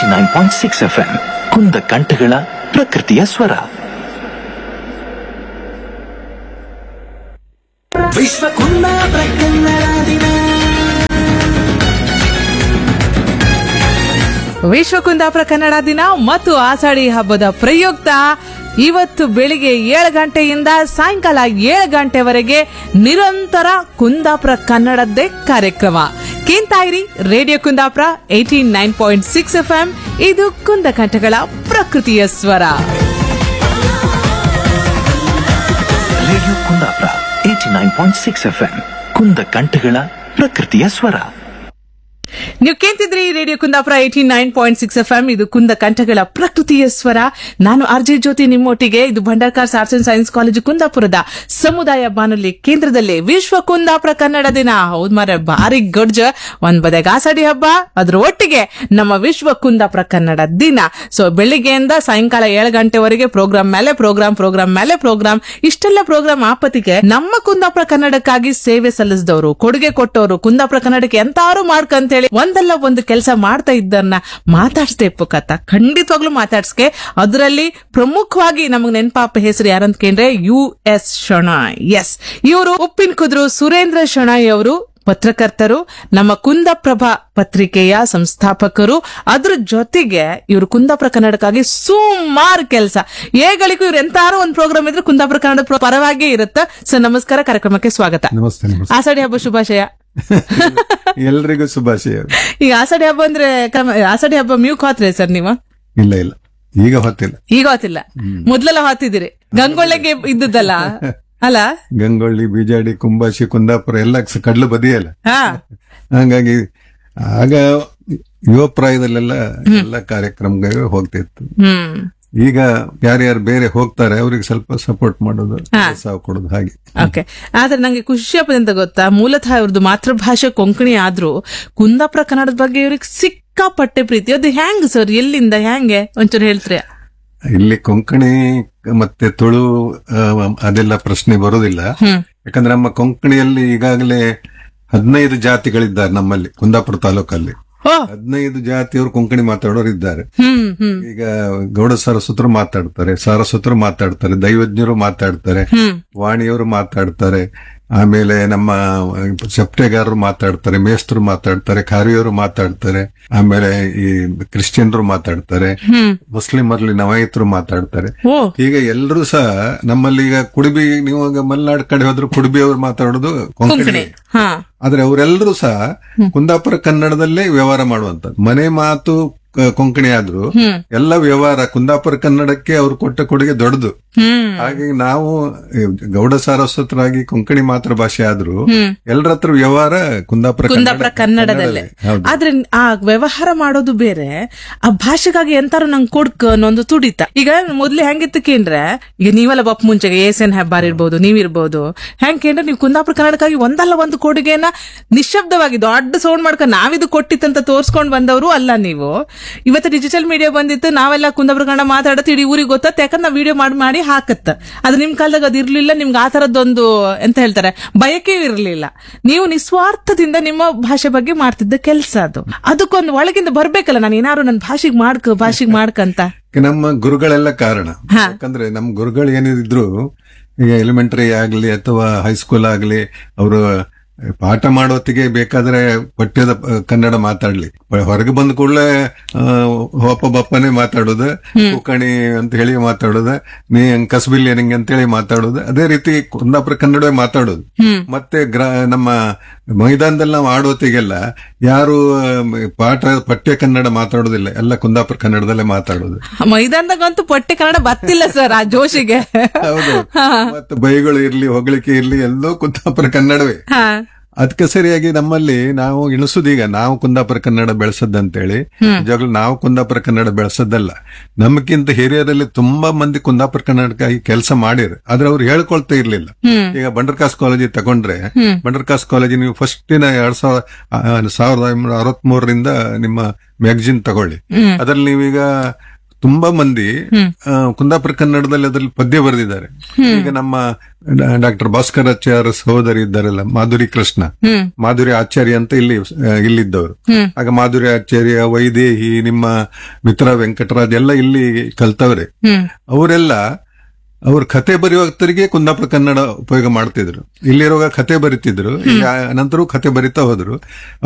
Eighty nine point six F M ಕುಂದ ಕಂಠಗಳ ಪ್ರಕೃತಿಯ ಸ್ವರ ವಿಶ್ವ ಕುಂದಾಪುರ ಕನ್ನಡ ದಿನ ವಿಶ್ವ ಕುಂದಾಪುರ ಕನ್ನಡ ದಿನ ಮತ್ತು ಆಷಾಢಿ ಹಬ್ಬದ ಪ್ರಯುಕ್ತ ಇವತ್ತು ಬೆಳಿಗ್ಗೆ ಏಳು ಗಂಟೆಯಿಂದ ಸಾಯಂಕಾಲ ಏಳು ಗಂಟೆವರೆಗೆ ನಿರಂತರ ಕುಂದಾಪುರ ಕನ್ನಡದ್ದೇ ಕಾರ್ಯಕ್ರಮ ಕೇಂತಾಯಿರಿ radio Kundapura eighty nine point six F M ಇದು ಕುಂದಕಂಠಗಳ ಪ್ರಕೃತಿಯ ಸ್ವರ radio Kundapura eighty nine point six F M ಕುಂದ ಕಂಠಗಳ ಪ್ರಕೃತಿಯ ಸ್ವರ ನೀವು ಕೇಳ್ತಿದ್ರಿ radio Kundapura eighty nine point six F M ಇದು ಕುಂದ ಕಂಠಗಳ ಪ್ರಕೃತಿಯ ಸ್ವರ ನಾನು ಆರ್ಜೆ ಜ್ಯೋತಿ ನಿಮ್ಮೊಟ್ಟಿಗೆ ಇದು Bhandarkars arts and science college ಕುಂದಾಪುರದ ಸಮುದಾಯ ಬಾನುಲಿ ಕೇಂದ್ರದಲ್ಲಿ ವಿಶ್ವ ಕುಂದಾಪುರ ಕನ್ನಡ ದಿನ ಹೌದ್ ಮಾರ ಭಾರಿ ಗಡ್ಜ ಒಂದ್ ಬದೆಗೆ ಆಷಾಢಿ ಹಬ್ಬ ಅದ್ರ ಒಟ್ಟಿಗೆ ನಮ್ಮ ವಿಶ್ವ ಕುಂದಾಪುರ ಕನ್ನಡ ದಿನ ಸೊ ಬೆಳಿಗ್ಗೆಯಿಂದ ಸಾಯಂಕಾಲ ಏಳು ಗಂಟೆವರೆಗೆ ಪ್ರೋಗ್ರಾಮ್ ಮೇಲೆ ಪ್ರೋಗ್ರಾಮ್ ಪ್ರೋಗ್ರಾಮ್ ಮೇಲೆ ಪ್ರೋಗ್ರಾಮ್ ಇಷ್ಟೆಲ್ಲ ಪ್ರೋಗ್ರಾಮ್ ಆಪತ್ತಿಗೆ ನಮ್ಮ ಕುಂದಾಪುರ ಕನ್ನಡಕ್ಕಾಗಿ ಸೇವೆ ಸಲ್ಲಿಸಿದವರು ಕೊಡುಗೆ ಕೊಟ್ಟವರು ಕುಂದಾಪುರ ಕನ್ನಡಕ್ಕೆ ಎಂತಾರು ಮಾಡ್ಕಂತೇಳಿ ಒಂದಲ್ಲ ಒಂದು ಕೆಲಸ ಮಾಡ್ತಾ ಇದ್ದನ್ನ ಮಾತಾಡ್ಸ್ದೆ ಕತ್ತ ಖಂಡಿತವಾಗ್ಲೂ ಮಾತಾಡ್ಸ್ಕೆ ಅದರಲ್ಲಿ ಪ್ರಮುಖವಾಗಿ ನಮಗ್ ನೆನಪಾಪ ಹೆಸರು ಯಾರಂತ ಕೇಂದ್ರೆ ಯು ಎಸ್ ಶಣಾಯ್ ಎಸ್ ಇವರು ಉಪ್ಪಿನ ಕುದ್ರು ಸುರೇಂದ್ರ ಶಣಾಯ್ ಅವರು ಪತ್ರಕರ್ತರು ನಮ್ಮ ಕುಂದಪ್ರಭಾ ಪತ್ರಿಕೆಯ ಸಂಸ್ಥಾಪಕರು ಅದ್ರ ಜೊತೆಗೆ ಇವರು ಕುಂದಾಪುರ ಕನ್ನಡಕ್ಕಾಗಿ ಸುಮಾರು ಕೆಲಸ ಏಗಳಿಗೂ ಇವ್ರು ಎಂತಾರು ಒಂದು ಪ್ರೋಗ್ರಾಮ್ ಇದ್ರೆ ಕುಂದಾಪುರ ಕನ್ನಡ ಪ್ರ- ಪರವಾಗಿಯೇ ಇರುತ್ತೆ ಸರ್ ನಮಸ್ಕಾರ ಕಾರ್ಯಕ್ರಮಕ್ಕೆ ಸ್ವಾಗತ ನಮಸ್ತೆ ನಮಸ್ತೆ ಆಷಾಢಿ ಹಬ್ಬ ಶುಭಾಶಯ ಎಲ್ರಿಗೂ ಶುಭಾಶಯ ಈಗ ಆಷಾಢಿ ಹಬ್ಬ ಅಂದ್ರೆ ಕಮ- ಆಷಾಢಿ ಹಬ್ಬ ಮ್ಯೂಕ್ ಹಾತ್ರಿ ಸರ್ ನೀವು ಇಲ್ಲ ಇಲ್ಲ ಈಗ ಹೊತ್ತಿಲ್ಲ ಈಗ ಹೊತ್ತಿಲ್ಲ ಮೊದ್ಲೆಲ್ಲ ಹಾತಿದಿರಿ ಗಂಗೊಳ್ಳೆಗೆ ಇದ್ದದ್ದಲ್ಲ ಅಲ್ಲ ಗಂಗೊಳ್ಳಿ ಬಿಜಾಡಿ ಕುಂಬಾಶಿ ಕುಂದಾಪುರ ಎಲ್ಲ ಸ- ಕಡ್ಲು ಬದಿಯಲ್ಲ ಹಾ ಹಂಗಾಗಿ ಆಗ ಯುವ ಪ್ರಾಯದಲ್ಲೆಲ್ಲ ಎಲ್ಲ ಕಾರ್ಯಕ್ರಮಗಳಿಗೆ ಹೋಗ್ತಿತ್ತು ಹ್ಮ್ ಈಗ ಯಾರ್ಯಾರು ಬೇರೆ ಹೋಗ್ತಾರೆ ಅವ್ರಿಗೆ ಸ್ವಲ್ಪ ಸಪೋರ್ಟ್ ಮಾಡೋದು ಪ್ರೋತ್ಸಾಹ ಕೊಡೋದು ಹಾಗೆ ಓಕೆ ಆದ್ರೆ ನಂಗೆ ಖುಷಿ ಅಂತ ಗೊತ್ತಾ ಮೂಲತಃ ಇವ್ರದ್ದು ಮಾತೃಭಾಷೆ ಕೊಂಕಣಿ ಆದ್ರೂ ಕುಂದಾಪುರ ಕನ್ನಡದ ಬಗ್ಗೆ ಇವ್ರಿಗೆ ಸಿಕ್ಕಾಪಟ್ಟೆ ಪ್ರೀತಿ ಅದು ಹ್ಯಾಂಗ್ ಸರ್ ಎಲ್ಲಿಂದ ಹ್ಯಾಂಗೆ ಒಂಚೂರು ಹೇಳ್ತೀರಿ ಇಲ್ಲಿ ಕೊಂಕಣಿ ಮತ್ತೆ ತುಳು ಆ, ಅದೆಲ್ಲ ಪ್ರಶ್ನೆ ಬರೋದಿಲ್ಲ ಹ್ಮ್ ಯಾಕಂದ್ರೆ ನಮ್ಮ ಕೊಂಕಣಿಯಲ್ಲಿ ಈಗಾಗಲೇ ಹದಿನೈದು ಜಾತಿಗಳಿದ್ದಾರೆ ನಮ್ಮಲ್ಲಿ ಕುಂದಾಪುರ ತಾಲೂಕಲ್ಲಿ ಓ ಹದಿನೈದು ಜಾತಿಯವರು ಕೊಂಕಣಿ ಮಾತಾಡೋರು ಇದ್ದಾರೆ ಹ್ಮ್ ಹ್ಮ್ ಈಗ ಗೌಡ ಸರಸ್ವತರು ಮಾತಾಡ್ತಾರೆ ಸಾರಸ್ವತರು ಮಾತಾಡ್ತಾರೆ ದೈವಜ್ಞರು ಮಾತಾಡ್ತಾರೆ ಹ್ಮ್ ವಾಣಿಯವರು ಮಾತಾಡ್ತಾರೆ ಆಮೇಲೆ ನಮ್ಮ ಚಪ್ಟೆಗಾರರು ಮಾತಾಡ್ತಾರೆ ಮೇಸ್ತರು ಮಾತಾಡ್ತಾರೆ ಖಾರಿಯವರು ಮಾತಾಡ್ತಾರೆ ಆಮೇಲೆ ಈ ಕ್ರಿಶ್ಚಿಯನ್ರು ಮಾತಾಡ್ತಾರೆ ಹ್ಮ್ ಮುಸ್ಲಿಮರಲ್ಲಿ ನವಾಯಿತರು ಮಾತಾಡ್ತಾರೆ ಓ ಈಗ ಎಲ್ಲರೂ ಸಹ ನಮ್ಮಲ್ಲಿ ಈಗ ಕುಡುಬಿ ನೀವು ಈಗ ಮಲೆನಾಡು ಕಡೆ ಹೋದ್ರೆ ಕುಡುಬಿ ಅವರು ಮಾತಾಡೋದು ಕೊಂಕಣಿ ಕೊಂಕಣಿ ಹಾ ಆದ್ರೆ ಅವರೆಲ್ಲರೂ ಸಹ ಕುಂದಾಪುರ ಕನ್ನಡದಲ್ಲೇ ವ್ಯವಹಾರ ಮಾಡುವಂತ ಮನೆ ಮಾತು ಕ- ಕೊಂಕಣಿ ಆದ್ರೂ ಹ್ಮ್ ಎಲ್ಲ ವ್ಯವಹಾರ ಕುಂದಾಪುರ ಕನ್ನಡಕ್ಕೆ ಅವ್ರು ಕೊಟ್ಟ ಕೊಡುಗೆ ದೊಡ್ಡದು ಹ್ಮ್ ಹಾಗಾಗಿ ನಾವು ಈ ಗೌಡ ಸಾರಸ್ವತರಾಗಿ ಕೊಂಕಣಿ ಮಾತೃ ಭಾಷೆ ಆದ್ರೂ ಹ್ಮ್ ಎಲ್ಲರ ಹತ್ರ ವ್ಯವಹಾರ ಕುಂದಾಪುರ ಕುಂದಾಪುರ ಕನ್ನಡದಲ್ಲೇ ಹೌದು ಆದ್ರೆ ಆ ವ್ಯವಹಾರ ಮಾಡೋದು ಬೇರೆ ಆ ಭಾಷೆಗಾಗಿ ಎಂತಾರು ನಂಗೆ ಕೊಡ್ಕ ಅನ್ನೊಂದು ತುಡಿತ ಈಗ ಮೊದ್ಲು ಹೆಂಗಿತ್ತು ಕೇಂದ್ರೆ ಈಗ ನೀವೆಲ್ಲ ಬಪ್ ಮುಂಚೆಗೆ ಎಸ್ ಎನ್ ಹೆಬ್ಬಾರ್ ಇರ್ಬೋದು ನೀವಿರ್ಬೋದು ಹೆಂಗ್ ಕೇಂದ್ರೆ ನೀವು ಕುಂದಾಪುರ ಕನ್ನಡಕ್ಕಾಗಿ ಒಂದಲ್ಲ ಒಂದು ಕೊಡುಗೆನ ನಿಶಬ್ದವಾಗಿ ದೊಡ್ಡ ಸೌಂಡ್ ಮಾಡ್ಕೊಂಡು ನಾವಿದು ಕೊಟ್ಟಿತ್ತಂತ ತೋರ್ಸ್ಕೊಂಡ್ ಬಂದವರು ಅಲ್ಲ ನೀವು ಇವತ್ತು ಡಿಜಿಟಲ್ ಮೀಡಿಯಾ ಬಂದಿತ್ತು ನಾವೆಲ್ಲ ಕುಂದಾಪುರ ಕನ್ನಡ ಮಾತಾಡತ್ತೆ ಇಡೀ ಊರಿಗೆ ಗೊತ್ತ ಯಾಕಂದ್ರೆ ನಾವು ವಿಡಿಯೋ ಮಾಡಿ ಮಾಡಿ ಹಾಕತ್ತ ಅದು ನಿಮ್ ಕಾಲದಾಗ ಅದು ಇರ್ಲಿಲ್ಲ ನಿಮ್ಗೆ ಆ ತರದ್ದೊಂದು ಎಂತ ಹೇಳ್ತಾರೆ ಬಯಕೆ ಇರಲಿಲ್ಲ ನೀವು ನಿಸ್ವಾರ್ಥದಿಂದ ನಿಮ್ಮ ಭಾಷೆ ಬಗ್ಗೆ ಮಾಡ್ತಿದ್ದ ಕೆಲಸ ಅದು ಅದಕ್ಕೊಂದು ಒಳಗಿಂದ ಬರ್ಬೇಕಲ್ಲ ನಾನು ಏನಾದ್ರು ನನ್ನ ಭಾಷೆಗೆ ಮಾಡ್ಕ ಭಾಷೆಗೆ ಮಾಡ್ಕಂತ ನಮ್ಮ ಗುರುಗಳೆಲ್ಲ ಕಾರಣ ಯಾಕಂದ್ರೆ ನಮ್ಮ ಗುರುಗಳು ಏನಿದ್ರು ಈಗ ಎಲಿಮೆಂಟರಿ ಆಗ್ಲಿ ಅಥವಾ ಹೈಸ್ಕೂಲ್ ಆಗ್ಲಿ ಅವರು ಪಾಠ ಮಾಡೋತ್ತಿಗೆ ಬೇಕಾದ್ರೆ ಪಠ್ಯದ ಆ, ಕನ್ನಡ ಮಾತಾಡ್ಲಿ ಹೊರಗೆ ಬಂದ ಕೂಡಲೇ ಹೋಪ ಬಪ್ಪನೆ ಮಾತಾಡೋದು ಕುಕಣಿ ಅಂತ ಹೇಳಿ ಮಾತಾಡೋದು ನೀ ಕಸಬಿಲ್ಲಿ ನಿಂಗೆ ಅಂತೇಳಿ ಮಾತಾಡೋದು ಅದೇ ರೀತಿ ಕುಂದಾಪುರ ಕನ್ನಡವೇ ಮಾತಾಡೋದು ಮತ್ತೆ ಗ್ರ ನಮ್ಮ ಮೈದಾನದಲ್ಲಿ ನಾವು ಆಡೋತಿಗೆಲ್ಲ ಯಾರು ಆಮ್, ಪಾಠ ಪಠ್ಯ ಕನ್ನಡ ಮಾತಾಡೋದಿಲ್ಲ ಎಲ್ಲ ಕುಂದಾಪುರ ಕನ್ನಡದಲ್ಲೇ ಮಾತಾಡೋದು ಮೈದಾನದಾಗಂತೂ ಪಟ್ಟೆ ಕನ್ನಡ ಬತ್ತಿಲ್ಲ ಸರ್ ಆ ಜೋಶಿಗೆ ಹೌದು ಮತ್ತೆ ಬೈಗಳು ಇರ್ಲಿ ಹೊಗಳಿಕೆ ಇರ್ಲಿ ಎಲ್ಲೋ ಕುಂದಾಪುರ ಕನ್ನಡವೇ ಹಾ ಅದಕ್ಕೆ ಸರಿಯಾಗಿ ನಮ್ಮಲ್ಲಿ ನಾವು ಇಳಿಸುದೀಗ ನಾವು ಕುಂದಾಪುರ ಕನ್ನಡ ಬೆಳೆಸದಂತೇಳಿ ನಿಜವಾಗ್ಲೂ ನಾವು ಕುಂದಾಪುರ ಕನ್ನಡ ಬೆಳೆಸದಲ್ಲ ನಮಗಿಂತ ಹಿರಿಯರಲ್ಲಿ ತುಂಬಾ ಮಂದಿ ಕುಂದಾಪುರ ಕನ್ನಡಕ್ಕಾಗಿ ಕೆಲಸ ಮಾಡಿರು ಆದ್ರೆ ಅವ್ರು ಹೇಳ್ಕೊಳ್ತಾ ಇರ್ಲಿಲ್ಲ ಈಗ ಬಂಡರ್ಕಾಸ್ ಕಾಲೇಜಿಗೆ ತಗೊಂಡ್ರೆ ಬಂಡರ್ಕಾಸ್ ಕಾಲೇಜ್ ನೀವು ಫಸ್ಟಿನ ಎರಡ್ ಸಾವಿರ ಆ, ಸಾವಿರದ ಒಂಬೈನೂರ ಅರವತ್ಮೂರರಿಂದ ನಿಮ್ಮ ಮ್ಯಾಗಜಿನ್ ತಗೊಳ್ಳಿ ಅದ್ರಲ್ಲಿ ನೀವೀಗ ತುಂಬಾ ಮಂದಿ ಆ, ಕುಂದಾಪುರ ಕನ್ನಡದಲ್ಲಿ ಅದ್ರಲ್ಲಿ ಪದ್ಯ ಬರೆದಿದ್ದಾರೆ ಈಗ ನಮ್ಮ ಡಾಕ್ಟರ್ ಭಾಸ್ಕರಾಚಾರ್ಯ ಸಹೋದರಿ ಇದ್ದಾರಲ್ಲ ಮಾಧುರಿ ಕೃಷ್ಣ ಹ್ಮ್ ಮಾಧುರಿ ಆಚಾರ್ಯ ಅಂತ ಇಲ್ಲಿ ಆ, ಇಲ್ಲಿದ್ದವರು ಹ್ಮ್. ಆಗ ಮಾಧುರಿ ಆಚಾರ್ಯ ವೈದೇಹಿ ನಿಮ್ಮ ಮಿತ್ರ ವೆಂಕಟರಾಜ್ ಎಲ್ಲ ಇಲ್ಲಿ ಕಲ್ತವ್ರೆ ಹ್ಮ್ ಅವರೆಲ್ಲ ಅವ್ರ ಕತೆ ಬರೆಯುವತ್ತರಿಗೆ ಕುಂದಾಪುರ ಕನ್ನಡ ಉಪಯೋಗ ಮಾಡ್ತಿದ್ರು ಇಲ್ಲಿರುವಾಗ ಕತೆ ಬರಿತಿದ್ರು ಈಗ ನಂತರ ಕತೆ ಬರಿತಾ ಹೋದ್ರು